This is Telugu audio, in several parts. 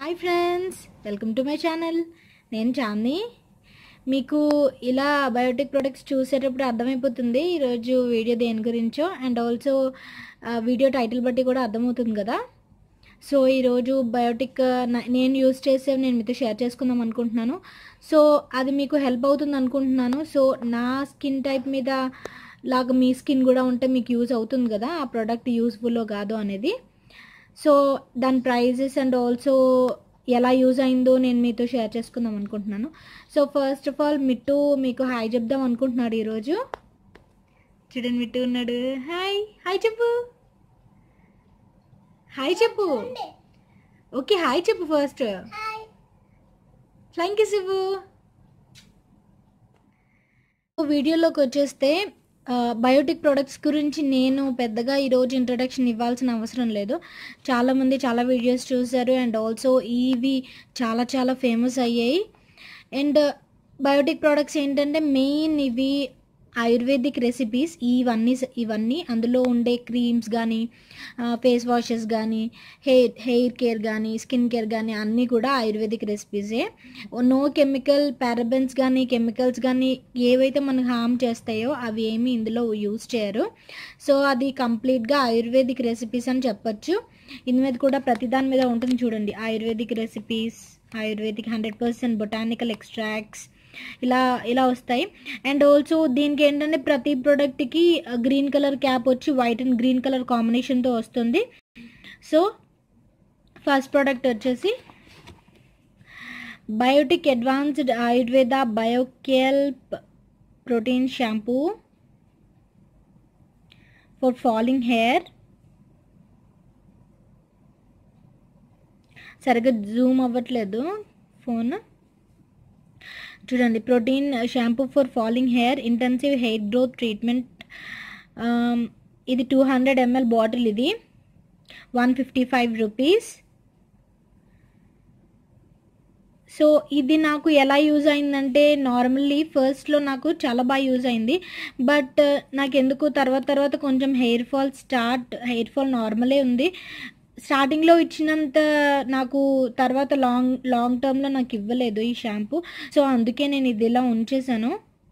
hi friends welcome to my channel నేను చాంది మీకు ఇలా బయోటిక్ ప్రొడక్ట్స్ చూసేటప్పుడు అర్థమైపోతుంది ఈరోజు వీడియో దేని గురించో అండ్ ఆల్సో వీడియో టైటిల్ బట్టి కూడా అర్థమవుతుంది కదా సో ఈరోజు బయోటిక్ న- నేను యూస్ చేసేవి నేను మీతో షేర్ చేసుకుందాం అనుకుంటున్నాను సో అది మీకు హెల్ప్ అవుతుంది అనుకుంటున్నాను సో నా స్కిన్ టైప్ మీద లాగా మీ స్కిన్ కూడా ఉంటే మీకు యూజ్ అవుతుంది కదా ఆ ప్రోడక్ట్ యూస్ఫుల్లో కాదు అనేది సో దాని ప్రైజెస్ అండ్ ఆల్సో ఎలా యూజ్ అయిందో నేను మీతో షేర్ చేసుకుందాం అనుకుంటున్నాను so first of all Mittu మీకు హాయ్ చెప్దాం అనుకుంటున్నాడు ఈరోజు చూడండి మిట్టు ఉన్నాడు హాయ్ హాయ్ చెప్పు హాయ్ చెప్పు ఓకే హాయ్ చెప్పు ఫస్ట్ ఫ్లైంగ్ కిస్ ఇవ్వు వీడియోలోకి వచ్చేస్తే ఆ, బయోటిక్ ప్రొడక్ట్స్ గురించి నేను పెద్దగా ఈరోజు ఇంట్రడక్షన్ ఇవ్వాల్సిన అవసరం లేదు చాలామంది చాలా వీడియోస్ చూశారు అండ్ ఆల్సో ఇవి చాలా చాలా ఫేమస్ అయ్యాయి అండ్ బయోటిక్ ప్రొడక్ట్స్ ఏంటంటే మెయిన్ ఇవి ఆయుర్వేదిక్ రెసిపీస్ ఇవన్నీ ఇవన్నీ అందులో ఉండే క్రీమ్స్ కానీ ఫేస్ వాషెస్ కానీ హెయిర్ హెయిర్ కేర్ కానీ స్కిన్ కేర్ కానీ అన్నీ కూడా ఆయుర్వేదిక్ రెసిపీసే నో కెమికల్ పారబెన్స్ కానీ కెమికల్స్ కానీ ఏవైతే మనకు హామ్ చేస్తాయో అవి ఏమీ ఇందులో యూజ్ చేయరు సో అది కంప్లీట్గా ఆయుర్వేదిక్ రెసిపీస్ అని చెప్పొచ్చు ఇందు మీద కూడా ప్రతి దాని మీద ఉంటుంది చూడండి ayurvedic recipes ayurvedic hundred percent botanical extracts ఇలా ఇలా వస్తాయి అండ్ ఆల్సో దీనికి ఏంటంటే ప్రతి ప్రోడక్ట్కి గ్రీన్ కలర్ క్యాప్ వచ్చి వైట్ అండ్ గ్రీన్ కలర్ కాంబినేషన్తో వస్తుంది సో ఫస్ట్ ప్రోడక్ట్ వచ్చేసి Biotique advanced Ayurveda bio kelp protein shampoo for falling hair సరిగ్గా జూమ్ అవ్వట్లేదు ఫోన్ చూడండి protein shampoo for falling hair intensive hair growth treatment ఇది టూ హండ్రెడ్ ఎంఎల్ బాటిల్ ఇది one fifty five rupees so ఇది నాకు ఎలా యూజ్ అయిందంటే నార్మల్లీ ఫస్ట్లో నాకు చాలా బాగా యూజ్ అయింది బట్ నాకు ఎందుకు తర్వాత తర్వాత కొంచెం hair fall start hair fall నార్మలే ఉంది స్టార్టింగ్లో ఇచ్చినంత నాకు తర్వాత లాంగ్ లాంగ్ టర్మ్లో నాకు ఇవ్వలేదు ఈ షాంపూ సో అందుకే నేను ఇది ఇలా ఉంచేసాను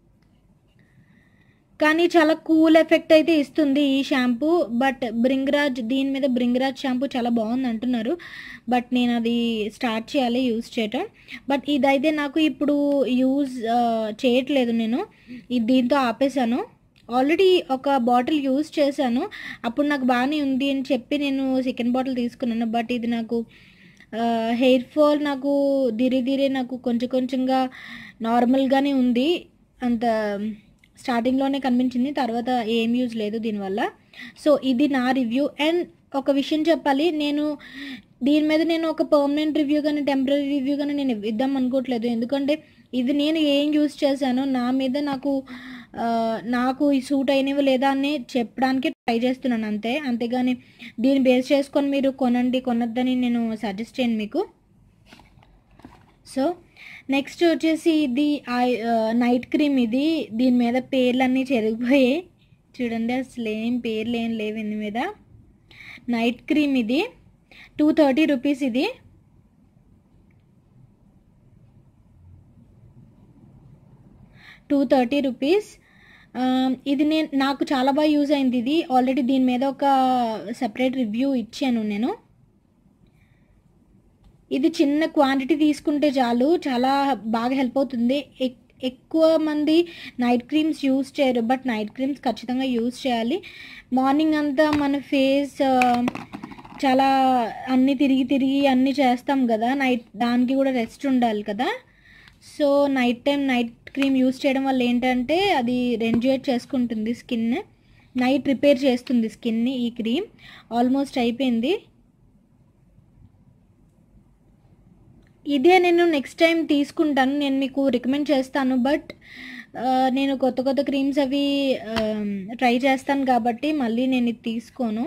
కానీ చాలా కూల్ ఎఫెక్ట్ అయితే ఇస్తుంది ఈ షాంపూ బట్ బ్రింగ్రాజ్ దీని మీద బ్రింగ్రాజ్ షాంపూ చాలా బాగుంది అంటున్నారు బట్ నేను అది స్టార్ట్ చేయాలి యూజ్ చేయటం బట్ ఇదైతే నాకు ఇప్పుడు యూజ్ చేయట్లేదు నేను ఇది దీంతో ఆపేసాను ఆల్రెడీ ఒక బాటిల్ యూజ్ చేశాను అప్పుడు నాకు బాగానే ఉంది అని చెప్పి నేను సెకండ్ బాటిల్ తీసుకున్నాను బట్ ఇది నాకు హెయిర్ ఫాల్ నాకు ధీరే ధీరే నాకు కొంచెం కొంచెంగా నార్మల్గానే ఉంది అంత స్టార్టింగ్లోనే కనిపించింది తర్వాత ఏం యూజ్ లేదు దీనివల్ల సో ఇది నా రివ్యూ అండ్ ఒక విషయం చెప్పాలి నేను దీని మీద నేను ఒక పర్మనెంట్ రివ్యూ కానీ టెంపరీ రివ్యూ కానీ నేను ఇద్దాం అనుకోవట్లేదు ఎందుకంటే ఇది నేను ఏం యూజ్ చేశానో నా మీద నాకు ఆ, నాకు ఈ సూట్ అయినవి లేదా అని చెప్పడానికి ట్రై చేస్తున్నాను అంతే అంతేగాని దీన్ని బేస్ చేసుకొని మీరు కొనండి కొనొద్దని నేను సజెస్ట్ చేయను మీకు సో నెక్స్ట్ వచ్చేసి ఇది ఐ- ఆ, నైట్ క్రీమ్ ఇది దీని మీద పేర్లు అన్నీ చెరిగిపోయాయి చూడండి అసలు ఏం పేర్లు ఏం లేవు దీని మీద నైట్ క్రీమ్ ఇది టూ థర్టీ రూపీస్ ఇది టూ థర్టీ రూపీస్ ఇది నేను నాకు చాలా బాగా యూజ్ అయింది ఇది ఆల్రెడీ దీని మీద ఒక సెపరేట్ రివ్యూ ఇచ్చాను నేను ఇది చిన్న క్వాంటిటీ తీసుకుంటే చాలు చాలా బాగా హెల్ప్ అవుతుంది ఎక్- ఎక్కువ మంది నైట్ క్రీమ్స్ యూజ్ చేయరు బట్ నైట్ క్రీమ్స్ ఖచ్చితంగా యూజ్ చేయాలి మార్నింగ్ అంతా మన ఫేస్ చాలా అన్నీ తిరిగి తిరిగి అన్నీ చేస్తాం కదా నైట్ దానికి కూడా రెస్ట్ ఉండాలి కదా so night time night cream use చేయడం వల్ల ఏంటంటే అది రెంజుయేట్ చేసుకుంటుంది స్కిన్ నైట్ రిపేర్ చేస్తుంది స్కిన్ని ఈ క్రీమ్ ఆల్మోస్ట్ అయిపోయింది ఇదే నేను నెక్స్ట్ టైం తీసుకుంటాను నేను మీకు రికమెండ్ చేస్తాను బట్ నేను కొత్త కొత్త క్రీమ్స్ అవి ట్రై చేస్తాను కాబట్టి మళ్ళీ నేను ఇది తీసుకోను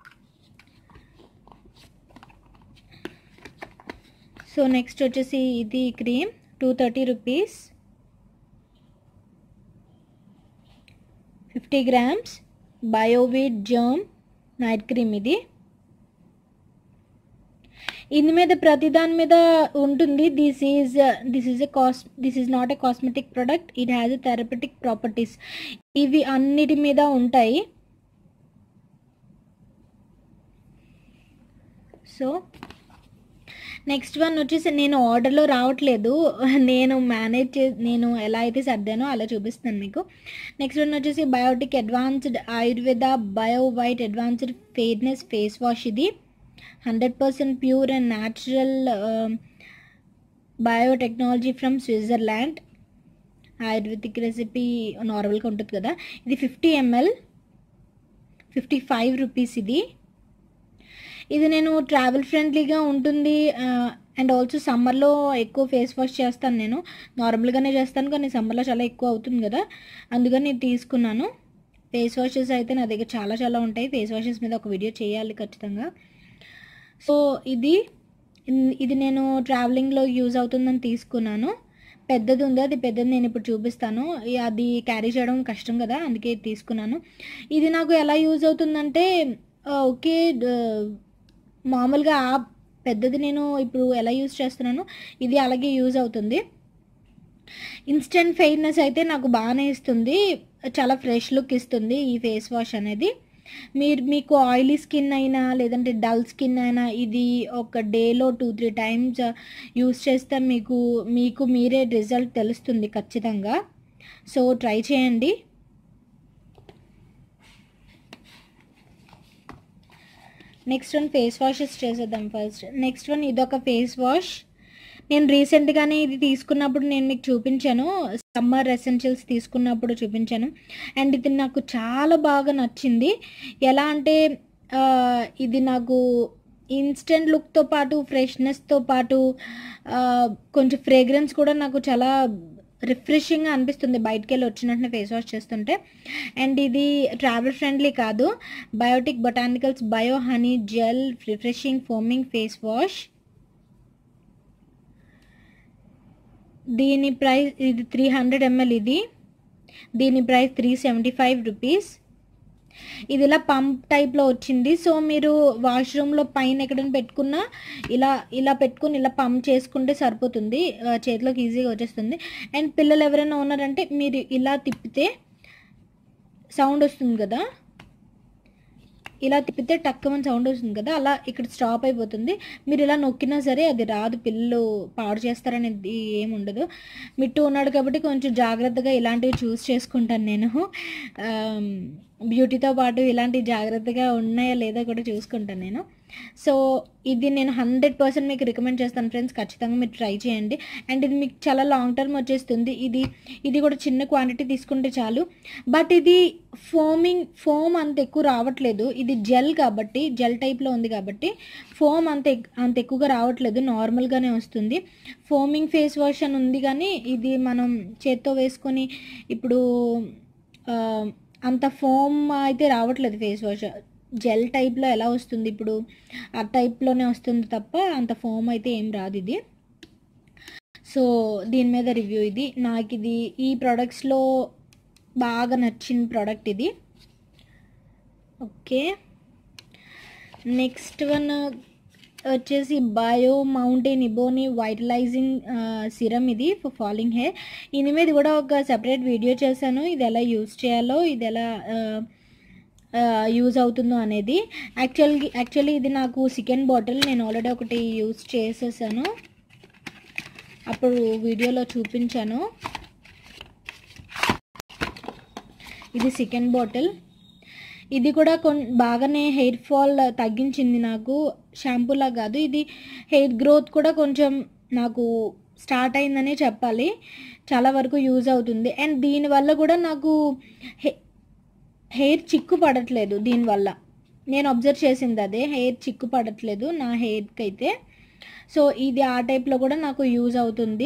సో నెక్స్ట్ వచ్చేసి ఇది cream two thirty rupees fifty grams bio wheat germ night cream ఇది ఇందు మీద ప్రతి దాని మీద ఉంటుంది this is this is a కాస్ this is not a cosmetic product it has a therapeutic properties ఇవి అన్నిటి మీద ఉంటాయి సో నెక్స్ట్ వన్ వచ్చేసి నేను ఆర్డర్లో రావట్లేదు నేను మేనేజ్ చే నేను ఎలా అయితే సర్దానో అలా చూపిస్తాను మీకు నెక్స్ట్ వన్ వచ్చేసి Biotique advanced Ayurveda bio white advanced fairness face wash ఇది hundred percent pure and natural biotechnology from Switzerland ayurvedic recipe నార్మల్గా ఉంటుంది కదా ఇది fifty ML fifty five rupees ఇది ఇది నేను ట్రావెల్ ఫ్రెండ్లీగా ఉంటుంది అండ్ ఆల్సో సమ్మర్లో ఎక్కువ ఫేస్ వాష్ చేస్తాను నేను నార్మల్గానే చేస్తాను కానీ సమ్మర్లో చాలా ఎక్కువ అవుతుంది కదా అందుకని నేను తీసుకున్నాను ఫేస్ వాషెస్ అయితే నా దగ్గర చాలా చాలా ఉంటాయి ఫేస్ వాషెస్ మీద ఒక వీడియో చేయాలి ఖచ్చితంగా సో ఇది ఇది నేను ట్రావెలింగ్లో యూజ్ అవుతుందని తీసుకున్నాను పెద్దది ఉంది అది పెద్దది నేను ఇప్పుడు చూపిస్తాను అది క్యారీ చేయడం కష్టం కదా అందుకే తీసుకున్నాను ఇది నాకు ఎలా యూజ్ అవుతుందంటే ఓకే మామూలుగా ఆ పెద్దది నేను ఇప్పుడు ఎలా యూజ్ చేస్తున్నానో ఇది అలాగే యూజ్ అవుతుంది ఇన్స్టెంట్ ఫెయిర్నెస్ అయితే నాకు బాగానే ఇస్తుంది చాలా ఫ్రెష్ లుక్ ఇస్తుంది ఈ ఫేస్ వాష్ అనేది మీరు మీకు ఆయిలీ స్కిన్ అయినా లేదంటే డల్ స్కిన్ అయినా ఇది ఒక డేలో టూ త్రీ టైమ్స్ యూస్ చేస్తే మీకు మీకు మీరే రిజల్ట్ తెలుస్తుంది ఖచ్చితంగా సో ట్రై చేయండి నెక్స్ట్ వన్ ఫేస్ వాషెస్ చేసేద్దాం ఫస్ట్ నెక్స్ట్ వన్ ఇదొక ఫేస్ వాష్ నేను రీసెంట్గానే ఇది తీసుకున్నప్పుడు నేను మీకు చూపించాను సమ్మర్ ఎసెన్షియల్స్ తీసుకున్నప్పుడు చూపించాను అండ్ ఇది నాకు చాలా బాగా నచ్చింది ఎలా అంటే ఇది నాకు ఇన్స్టెంట్ లుక్తో పాటు ఫ్రెష్నెస్తో పాటు కొంచెం ఫ్రేగ్రెన్స్ కూడా నాకు చాలా రిఫ్రెషింగ్గా అనిపిస్తుంది బయటికి వెళ్ళి వచ్చినట్టునే ఫేస్ వాష్ చేస్తుంటే అండ్ ఇది ట్రావెల్ ఫ్రెండ్లీ కాదు Biotique botanicals bio honey gel refreshing foaming face wash దీని ప్రైస్ ఇది త్రీ హండ్రెడ్ ఎంఎల్ ఇది దీని price three seventy five rupees ఇది ఇలా పంప్ టైప్లో వచ్చింది సో మీరు వాష్రూమ్లో పైన ఎక్కడైనా పెట్టుకున్నా ఇలా ఇలా పెట్టుకుని ఇలా పంప్ చేసుకుంటే సరిపోతుంది చేతిలోకి ఈజీగా వచ్చేస్తుంది అండ్ పిల్లలు ఎవరైనా ఉన్నారంటే మీరు ఇలా తిప్పితే సౌండ్ వస్తుంది కదా ఇలా తిప్పితే టక్కమని సౌండ్ వస్తుంది కదా అలా ఇక్కడ స్టాప్ అయిపోతుంది మీరు ఇలా నొక్కినా సరే అది రాదు పిల్లలు పాడు చేస్తారనేది ఏమి ఉండదు మిట్టు ఉన్నాడు కాబట్టి కొంచెం జాగ్రత్తగా ఇలాంటివి చూస్ చేసుకుంటాను నేను బ్యూటీతో పాటు ఇలాంటి జాగ్రత్తగా ఉన్నాయా లేదా కూడా చూసుకుంటాను నేను సో ఇది నేను హండ్రెడ్ పర్సెంట్ మీకు రికమెండ్ చేస్తాను ఫ్రెండ్స్ ఖచ్చితంగా మీరు ట్రై చేయండి అండ్ ఇది మీకు చాలా లాంగ్ టర్మ్ వచ్చేస్తుంది ఇది ఇది కూడా చిన్న క్వాంటిటీ తీసుకుంటే చాలు బట్ ఇది ఫోమింగ్ ఫోమ్ అంత ఎక్కువ రావట్లేదు ఇది జెల్ కాబట్టి జెల్ టైప్లో ఉంది కాబట్టి ఫోమ్ అంత అంత ఎక్కువగా రావట్లేదు నార్మల్గానే వస్తుంది ఫోమింగ్ ఫేస్ వాష్ అని ఉంది కానీ ఇది మనం చేత్తో వేసుకొని ఇప్పుడు అంత ఫోమ్ అయితే రావట్లేదు ఫేస్ వాష్ జెల్ టైప్లో ఎలా వస్తుంది ఇప్పుడు ఆ టైప్లోనే వస్తుంది తప్ప అంత ఫోమ్ అయితే ఏం రాదు ఇది సో దీని మీద రివ్యూ ఇది నాకు ఇది ఈ ప్రోడక్ట్స్లో బాగా నచ్చిన ప్రోడక్ట్ ఇది ఓకే నెక్స్ట్ వన్ వచ్చేసి bio mountain ebony vitalizing serum ఇది ఫర్ ఫాలింగ్ హెయిర్ దీని మీద కూడా ఒక సెపరేట్ వీడియో చేశాను ఇది ఎలా యూజ్ చేయాలో ఇది ఎలా యూజ్ అవుతుందో అనేది యాక్చువల్గా యాక్చువల్లీ ఇది నాకు సెకండ్ బాటిల్ నేను ఆల్రెడీ ఒకటి యూజ్ చేసేసాను అప్పుడు వీడియోలో చూపించాను ఇది సెకండ్ బాటిల్ ఇది కూడా కొన్ బాగానే హెయిర్ ఫాల్ తగ్గించింది నాకు షాంపూలా కాదు ఇది హెయిర్ గ్రోత్ కూడా కొంచెం నాకు స్టార్ట్ అయిందనే చెప్పాలి చాలా వరకు యూజ్ అవుతుంది అండ్ దీనివల్ల కూడా నాకు హె హెయిర్ చిక్కు పడట్లేదు దీనివల్ల నేను అబ్జర్వ్ చేసింది అదే హెయిర్ చిక్కు పడట్లేదు నా హెయిర్కి అయితే సో ఇది ఆ టైప్లో కూడా నాకు యూజ్ అవుతుంది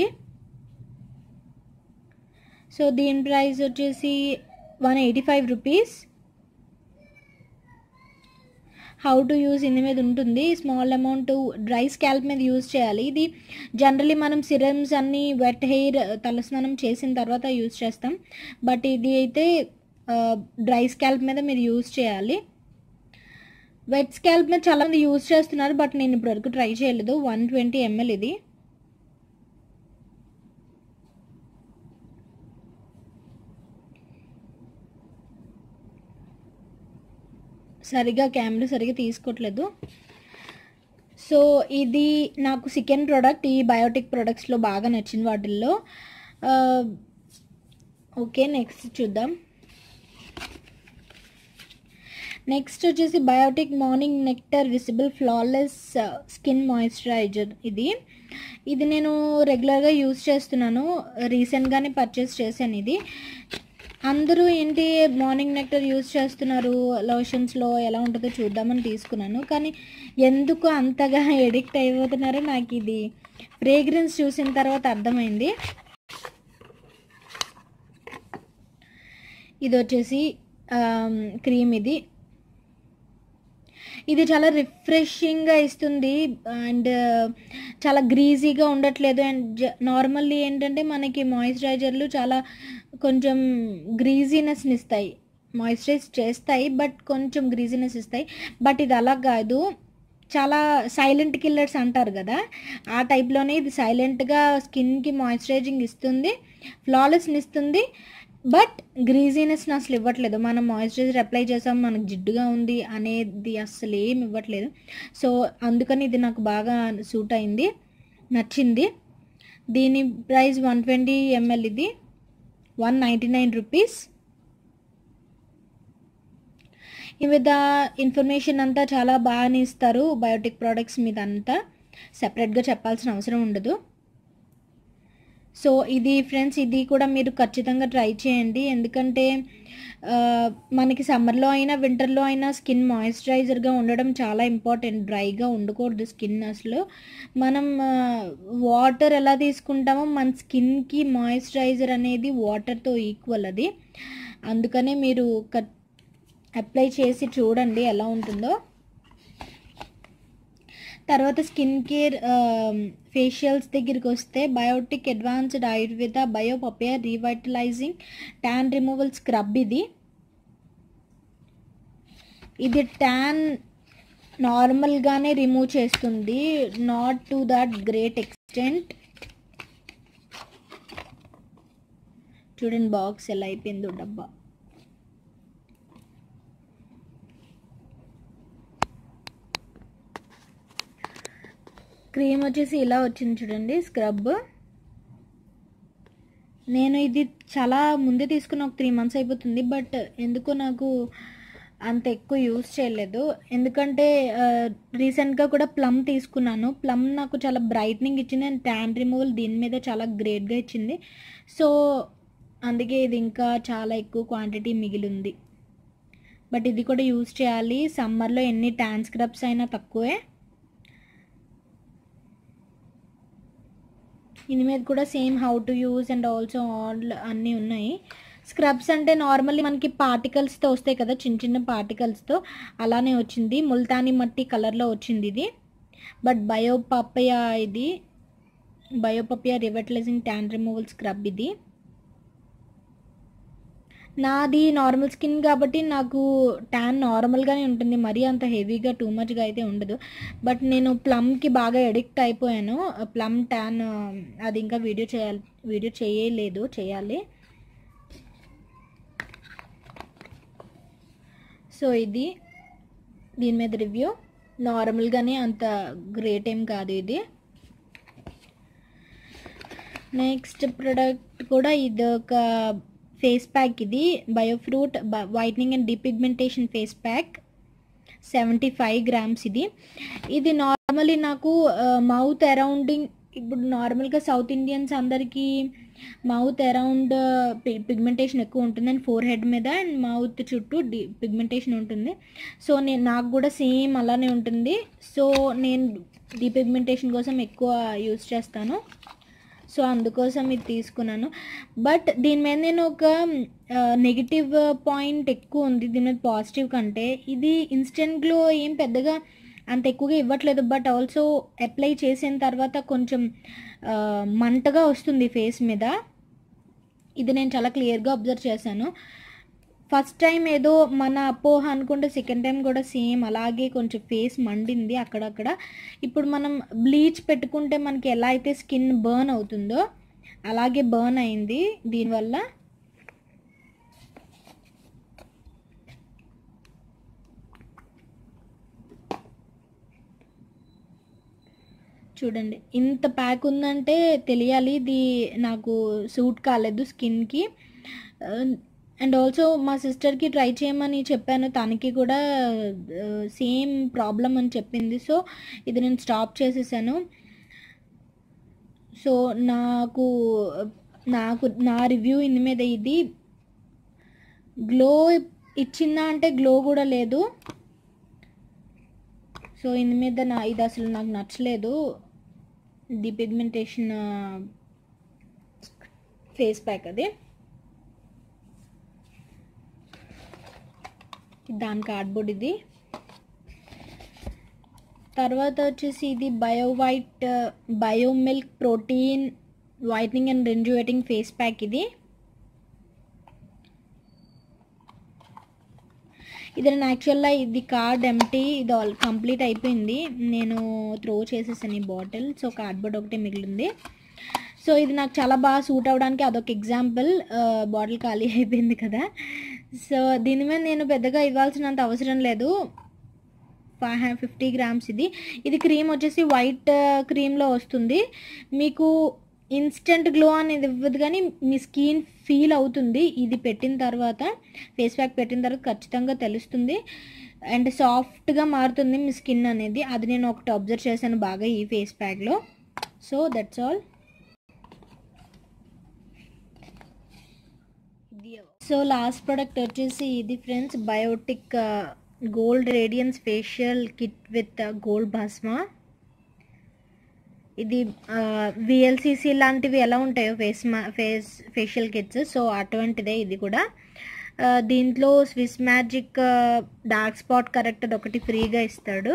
సో దీని ప్రైస్ వచ్చేసి one eighty five rupees how to use ఇంది మీద ఉంటుంది స్మాల్ అమౌంట్ డ్రై స్కాల్ప్ మీద యూజ్ చేయాలి ఇది జనరలీ మనం సిరమ్స్ అన్నీ వెట్ హెయిర్ తలస్నానం చేసిన తర్వాత యూజ్ చేస్తాం బట్ ఇది అయితే డ్రై స్కాల్ప్ మీద మీరు యూజ్ చేయాలి వెట్ స్కాల్ప్ మీద చాలా మంది యూజ్ చేస్తున్నారు బట్ నేను ఇప్పటివరకు ట్రై చేయలేదు వన్ ట్వంటీ ఎంఎల్ ఇది సరిగా కెమెరా సరిగా తీసుకోవట్లేదు సో ఇది నాకు సెకండ్ ప్రోడక్ట్ ఈ బయోటిక్ ప్రోడక్ట్స్లో బాగా నచ్చింది వాటిల్లో ఆ, ఓకే నెక్స్ట్ చూద్దాం నెక్స్ట్ వచ్చేసి Biotique morning nectar visible flawless skin moisturiser ఇది ఇది నేను రెగ్యులర్గా యూజ్ చేస్తున్నాను రీసెంట్గానే పర్చేస్ చేశాను ఇది అందరూ ఏంటి మార్నింగ్ నెక్టర్ యూజ్ చేస్తున్నారు లోషన్స్లో ఎలా ఉంటుందో చూద్దామని తీసుకున్నాను కానీ ఎందుకు అంతగా ఎడిక్ట్ అయిపోతున్నారో నాకు ఇది ఫ్రేగ్రెన్స్ చూసిన తర్వాత అర్థమైంది ఇది వచ్చేసి క్రీమ్ ఇది ఇది చాలా రిఫ్రెషింగ్గా ఇస్తుంది అండ్ చాలా గ్రీజీగా ఉండట్లేదు అండ్ నార్మల్లీ ఏంటంటే మనకి మాయిశ్చరైజర్లు చాలా కొంచెం గ్రీజీనెస్ని ఇస్తాయి మాయిశ్చరైజ్ చేస్తాయి బట్ కొంచెం గ్రీజీనెస్ ఇస్తాయి బట్ ఇది అలా కాదు చాలా సైలెంట్ కిల్లర్స్ అంటారు కదా ఆ టైప్లోనే ఇది సైలెంట్గా స్కిన్కి మాయిశ్చరైజింగ్ ఇస్తుంది ఫ్లాలెస్ని ఇస్తుంది బట్ గ్రీజీనెస్ని అసలు ఇవ్వట్లేదు మనం మాయిశ్చరైజర్ అప్లై చేసాం మనకు జిడ్డుగా ఉంది అనేది అసలు ఏం ఇవ్వట్లేదు సో అందుకని ఇది నాకు బాగా సూట్ అయింది నచ్చింది దీని ప్రైస్ వన్ ట్వంటీ ఎంఎల్ ఇది వన్ నైంటీ నైన్ రూపీస్ ఈ మీద ఇన్ఫర్మేషన్ అంతా చాలా బాగానే ఇస్తారు బయోటిక్ ప్రోడక్ట్స్ మీద అంతా సెపరేట్గా చెప్పాల్సిన అవసరం ఉండదు సో ఇది ఫ్రెండ్స్ ఇది కూడా మీరు ఖచ్చితంగా ట్రై చేయండి ఎందుకంటే ఆ, మనకి సమ్మర్లో అయినా వింటర్లో అయినా స్కిన్ మాయిశ్చరైజర్గా ఉండడం చాలా ఇంపార్టెంట్ డ్రైగా ఉండకూడదు స్కిన్ అసలు మనం వాటర్ ఎలా తీసుకుంటామో మన స్కిన్కి మాయిశ్చరైజర్ అనేది వాటర్తో ఈక్వల్ అది అందుకనే మీరు అప్లై చేసి చూడండి ఎలా ఉంటుందో తర్వాత స్కిన్ కేర్ ఫేషియల్స్ దగ్గరికి వస్తే Biotique advanced Ayurveda bio papaya revitalizing tan removal scrub ఇది ఇది ట్యాన్ నార్మల్గానే రిమూవ్ చేస్తుంది not to that great extent చూడండి బాక్స్ ఎలా అయిపోయిందో డబ్బా క్రీమ్ వచ్చేసి ఇలా వచ్చింది చూడండి స్క్రబ్ నేను ఇది చాలా ముందే తీసుకున్న ఒక త్రీ మంత్స్ అయిపోతుంది బట్ ఎందుకో నాకు అంత ఎక్కువ యూస్ చేయలేదు ఎందుకంటే రీసెంట్గా కూడా ప్లమ్ తీసుకున్నాను ప్లమ్ నాకు చాలా బ్రైట్నింగ్ ఇచ్చింది అండ్ ట్యాన్ రిమూవల్ దీని మీద చాలా గ్రేట్గా ఇచ్చింది సో అందుకే ఇది ఇంకా చాలా ఎక్కువ క్వాంటిటీ మిగిలి ఉంది బట్ ఇది కూడా యూస్ చేయాలి సమ్మర్లో ఎన్ని ట్యాన్ స్క్రబ్స్ అయినా తక్కువే దీని మీద కూడా same how to use and also all అన్నీ ఉన్నాయి స్క్రబ్స్ అంటే నార్మల్లీ మనకి పార్టికల్స్తో వస్తాయి కదా చిన్న చిన్న పార్టికల్స్తో అలానే వచ్చింది ముల్తానీ మట్టి కలర్లో వచ్చింది ఇది బట్ బయోపపయ ఇది bio papaya revitalizing tan removal scrub ఇది నాది నార్మల్ స్కిన్ కాబట్టి నాకు ట్యాన్ నార్మల్గానే ఉంటుంది మరీ అంత హెవీగా టూ మచ్గా అయితే ఉండదు బట్ నేను ప్లమ్కి బాగా ఎడిక్ట్ అయిపోయాను ప్లమ్ ట్యాన్ అది ఇంకా వీడియో చేయాలి వీడియో చేయలేదు చేయాలి సో ఇది దీని మీద రివ్యూ నార్మల్గానే అంత గ్రేట్ ఏం కాదు ఇది నెక్స్ట్ ప్రోడక్ట్ కూడా ఇది ఒక ఫేస్ ప్యాక్ ఇది bio fruit whitening and depigmentation face pack seventy five grams ఇది ఇది నార్మల్లీ నాకు మౌత్ అరౌండింగ్ ఇప్పుడు నార్మల్గా సౌత్ ఇండియన్స్ అందరికీ మౌత్ అరౌండ్ పిగ్మెంటేషన్ ఎక్కువ ఉంటుంది అండ్ ఫోర్ హెడ్ మీద అండ్ మౌత్ చుట్టూ డి పిగ్మెంటేషన్ ఉంటుంది సో నేను నాకు కూడా సేమ్ అలానే ఉంటుంది సో నేను డిపిగ్మెంటేషన్ కోసం ఎక్కువ యూస్ చేస్తాను సో అందుకోసం ఇది తీసుకున్నాను బట్ దీని మీద నేను ఒక నెగిటివ్ పాయింట్ ఎక్కువ ఉంది దీని మీద పాజిటివ్ కంటే ఇది ఇన్స్టెంట్ గ్లో ఏం పెద్దగా అంత ఎక్కువగా ఇవ్వట్లేదు బట్ ఆల్సో అప్లై చేసిన తర్వాత కొంచెం ఆ, మంటగా వస్తుంది ఫేస్ మీద ఇది నేను చాలా క్లియర్గా అబ్జర్వ్ చేశాను ఫస్ట్ టైం ఏదో మన అపోహ అనుకుంటే సెకండ్ టైం కూడా సేమ్ అలాగే కొంచెం ఫేస్ మండింది అక్కడక్కడ ఇప్పుడు మనం బ్లీచ్ పెట్టుకుంటే మనకి ఎలా అయితే స్కిన్ బర్న్ అవుతుందో అలాగే బర్న్ అయింది దీనివల్ల చూడండి ఇంత ప్యాక్ ఉందంటే తెలియాలి ఇది నాకు సూట్ కాలేదు స్కిన్కి అండ్ ఆల్సో మా సిస్టర్కి ట్రై చేయమని చెప్పాను తనకి కూడా సేమ్ ప్రాబ్లం అని చెప్పింది సో ఇది నేను స్టాప్ చేసేసాను సో నాకు నాకు నా రివ్యూ ఇన్ని మీద ఇది గ్లో ఇచ్చిందా అంటే గ్లో కూడా లేదు సో ఇందు మీద నా ఇది అసలు నాకు నచ్చలేదు ది పిగ్మెంటేషన్ ఫేస్ ప్యాక్ అది దాని కార్డ్బోర్డ్ ఇది తర్వాత వచ్చేసి ఇది bio white bio milk protein whitening and rejuvenating face pack ఇది ఇది నేను యాక్చువల్గా ఇది కార్డ్ ఎంటీ ఇది ఆల్ కంప్లీట్ అయిపోయింది నేను త్రో చేసేసాను ఈ బాటిల్ సో కార్డ్బోర్డ్ ఒకటే మిగిలింది సో ఇది నాకు చాలా బాగా సూట్ అవ్వడానికి అదొక ఎగ్జాంపుల్ బాటిల్ ఖాళీ అయిపోయింది కదా సో దీని మీద నేను పెద్దగా ఇవ్వాల్సినంత అవసరం లేదు ఫైవ్ హండ్రెడ్ ఫిఫ్టీ గ్రామ్స్ ఇది ఇది క్రీమ్ వచ్చేసి వైట్ క్రీమ్లో వస్తుంది మీకు ఇన్స్టెంట్ గ్లో అనేది ఇవ్వదు కానీ మీ స్కిన్ ఫీల్ అవుతుంది ఇది పెట్టిన తర్వాత ఫేస్ ప్యాక్ పెట్టిన తర్వాత ఖచ్చితంగా తెలుస్తుంది అండ్ సాఫ్ట్గా మారుతుంది మీ స్కిన్ అనేది అది నేను ఒకటి అబ్జర్వ్ చేశాను బాగా ఈ ఫేస్ ప్యాక్లో so that's all so last product వచ్చేసి ఇది friends Biotique gold radiance facial kit with gold Bhasma ఇది విఎల్సిసి లాంటివి ఎలా ఉంటాయో ఫేస్ మా ఫేస్ ఫేషియల్ కిట్స్ సో అటువంటిదే ఇది కూడా దీంట్లో Swiss magic dark spot corrector ఒకటి ఫ్రీగా ఇస్తాడు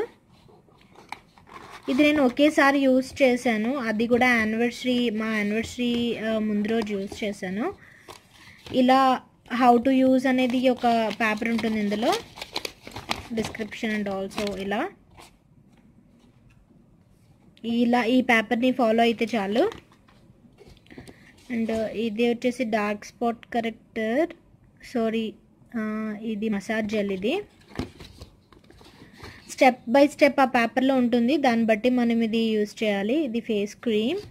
ఇది నేను ఒకేసారి యూస్ చేశాను అది కూడా యానివర్సరీ మా యానివర్సరీ ముందు రోజు యూస్ చేశాను ఇలా హౌ టు యూజ్ అనేది ఒక పేపర్ ఉంటుంది ఇందులో డిస్క్రిప్షన్ అండ్ ఆల్సో ఇలా ఇలా ఈ పేపర్ని ఫాలో అయితే చాలు అండ్ ఇది వచ్చేసి డార్క్ స్పాట్ కరెక్టర్ సారీ ఇది మసాజ్ జెల్ ఇది స్టెప్ బై స్టెప్ ఆ పేపర్లో ఉంటుంది దాన్ని బట్టి మనం ఇది యూజ్ చేయాలి ఇది face cream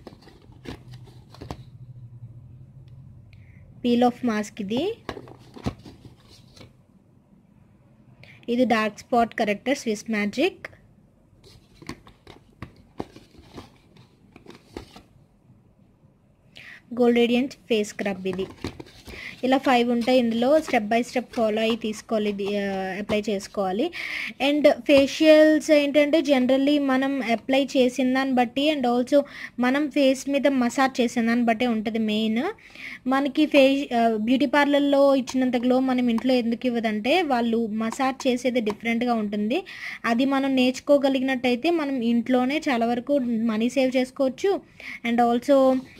peel off mask ఇది ఇది dark spot corrector Swiss magic gold radiant face scrub ఇది ఇలా ఫైవ్ ఉంటాయి ఇందులో స్టెప్ బై స్టెప్ ఫాలో అయ్యి తీసుకోవాలి ఇది అప్లై చేసుకోవాలి అండ్ ఫేషియల్స్ ఏంటంటే జనరల్లీ మనం అప్లై చేసిన దాన్ని బట్టి అండ్ ఆల్సో మనం ఫేస్ మీద మసాజ్ చేసిన దాన్ని బట్టి ఉంటుంది మెయిన్ మనకి ఫేస్ బ్యూటీ పార్లర్లో ఇచ్చినంత గ్లో మనం ఇంట్లో ఎందుకు ఇవ్వదంటే వాళ్ళు మసాజ్ చేసేది డిఫరెంట్గా ఉంటుంది అది మనం నేర్చుకోగలిగినట్టయితే మనం ఇంట్లోనే చాలా వరకు మనీ సేవ్ చేసుకోవచ్చు అండ్ ఆల్సో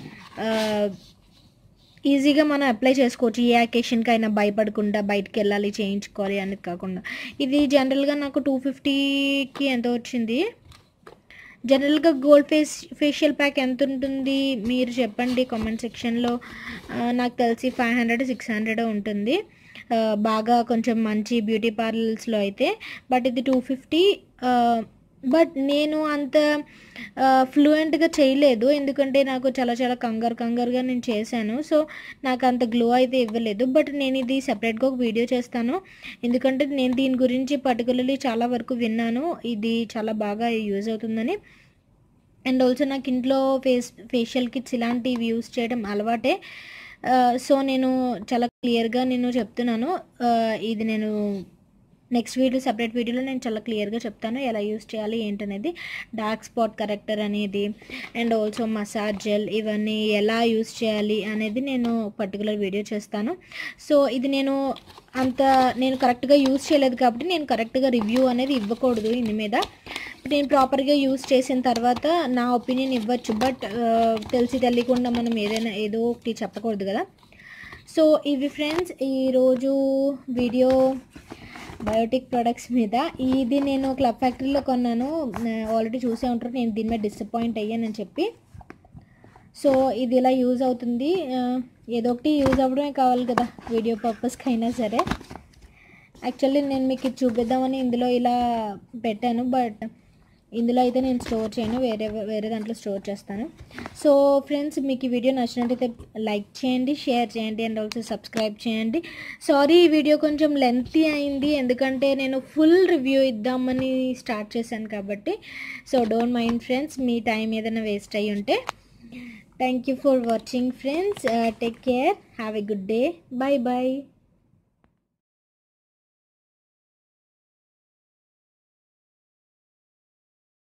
ఈజీగా మనం అప్లై చేసుకోవచ్చు ఏ అకేషన్కి అయినా భయపడకుండా బయటకు వెళ్ళాలి చేయించుకోవాలి అనేది కాకుండా ఇది జనరల్గా నాకు టూ ఫిఫ్టీకి ఎంత వచ్చింది జనరల్గా గోల్డ్ ఫేస్ ఫేషియల్ ప్యాక్ ఎంత ఉంటుంది మీరు చెప్పండి కామెంట్ సెక్షన్లో నాకు తెలిసి ఫైవ్ హండ్రెడ్ సిక్స్ హండ్రెడ్ ఉంటుంది బాగా కొంచెం మంచి బ్యూటీ పార్లర్స్లో అయితే బట్ ఇది టూ ఫిఫ్టీ బట్ నేను అంత ఫ్లూయెంట్గా చేయలేదు ఎందుకంటే నాకు చాలా చాలా కంగారు కంగారుగా నేను చేశాను సో నాకు అంత గ్లో అయితే ఇవ్వలేదు బట్ నేను ఇది సపరేట్గా ఒక వీడియో చేస్తాను ఎందుకంటే నేను దీని గురించి పర్టికులర్లీ చాలా వరకు విన్నాను ఇది చాలా బాగా యూజ్ అవుతుందని అండ్ ఆల్సో నాకు ఇంట్లో ఫేస్ ఫేషియల్ కిట్స్ ఇలాంటివి యూస్ చేయడం అలవాటే సో నేను చాలా క్లియర్గా నేను చెప్తున్నాను ఇది నేను నెక్స్ట్ వీడియో సపరేట్ వీడియోలో నేను చాలా క్లియర్గా చెప్తాను ఎలా యూస్ చేయాలి ఏంటనేది డార్క్ స్పాట్ కరెక్టర్ అనేది అండ్ ఆల్సో మసాజ్ జెల్ ఇవన్నీ ఎలా యూస్ చేయాలి అనేది నేను పర్టికులర్ వీడియో చేస్తాను సో ఇది నేను అంత నేను కరెక్ట్గా యూస్ చేయలేదు కాబట్టి నేను కరెక్ట్గా రివ్యూ అనేది ఇవ్వకూడదు ఇంది మీద నేను ప్రాపర్గా యూస్ చేసిన తర్వాత నా ఒపీనియన్ ఇవ్వచ్చు బట్ తెలిసి తెలియకుండా మనం ఏదైనా ఏదో ఒకటి చెప్పకూడదు కదా సో ఇవి ఫ్రెండ్స్ ఈరోజు వీడియో బయోటిక్ ప్రొడక్ట్స్ మీద ఇది నేను క్లబ్ ఫ్యాక్టరీలో కొన్నాను ఆల్రెడీ చూసే ఉంటారు నేను దీని మీద డిసప్పాయింట్ అయ్యానని చెప్పి సో ఇది ఇలా యూజ్ అవుతుంది ఆ, ఏదో ఒకటి యూజ్ అవ్వడమే కావాలి కదా వీడియో పర్పస్కి అయినా సరే యాక్చువల్లీ నేను మీకు ఇది చూపిద్దామని ఇందులో ఇలా పెట్టాను బట్ ఇందులో అయితే నేను స్టోర్ చేయను వేరే వేరే దాంట్లో స్టోర్ చేస్తాను సో ఫ్రెండ్స్ మీకు ఈ వీడియో నచ్చినట్టయితే లైక్ చేయండి షేర్ చేయండి అండ్ ఆల్సో సబ్స్క్రైబ్ చేయండి సారీ ఈ వీడియో కొంచెం లెంతీ అయింది ఎందుకంటే నేను ఫుల్ రివ్యూ ఇద్దామని స్టార్ట్ చేశాను కాబట్టి సో డోంట్ మైండ్ ఫ్రెండ్స్ మీ టైం ఏదైనా వేస్ట్ అయ్యి ఉంటే thank you for watching friends take care have a good day bye bye